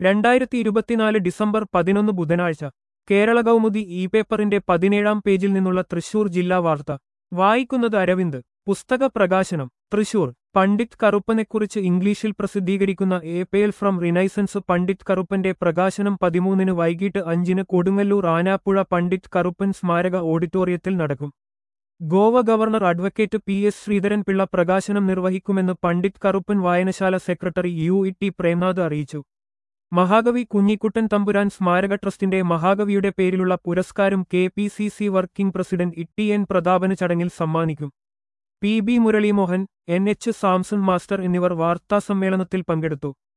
രണ്ടായിരത്തി ഇരുപത്തിനാല് ഡിസംബർ പതിനൊന്ന് ബുധനാഴ്ച കേരള കൗമുദി ഇ പേപ്പറിന്റെ പതിനേഴാം പേജിൽ നിന്നുള്ള തൃശൂർ ജില്ലാ വാർത്ത വായിക്കുന്നത് അരവിന്ദ് പുസ്തക പ്രകാശനം തൃശൂർ പണ്ഡിറ്റ് കറുപ്പനെക്കുറിച്ച് ഇംഗ്ലീഷിൽ പ്രസിദ്ധീകരിക്കുന്ന ഏപ്പേൽ ഫ്രം റിനൈസൻസ് പണ്ഡിറ്റ് കറുപ്പന്റെ പ്രകാശനം പതിമൂന്നിന് വൈകിട്ട് അഞ്ചിന് കൊടുങ്ങല്ലൂർ ആനാപ്പുഴ പണ്ഡിറ്റ് കറുപ്പൻ സ്മാരക ഓഡിറ്റോറിയത്തിൽ നടക്കും Goa governor advocate P S Sreedharan Pillai പ്രകാശനം നിർവഹിക്കുമെന്ന് പണ്ഡിറ്റ് കറുപ്പൻ വായനശാല secretary U E T Premnath അറിയിച്ചു മഹാകവി കുഞ്ഞിക്കുട്ടൻ തമ്പുരാൻ സ്മാരക ട്രസ്റ്റിന്റെ മഹാകവിയുടെ പേരിലുള്ള പുരസ്കാരം K P C C working president T N പ്രതാപന് ചടങ്ങിൽ സമ്മാനിക്കും P B Muraleemohan N H Samson master എന്നിവർ വാർത്താസമ്മേളനത്തിൽ പങ്കെടുത്തു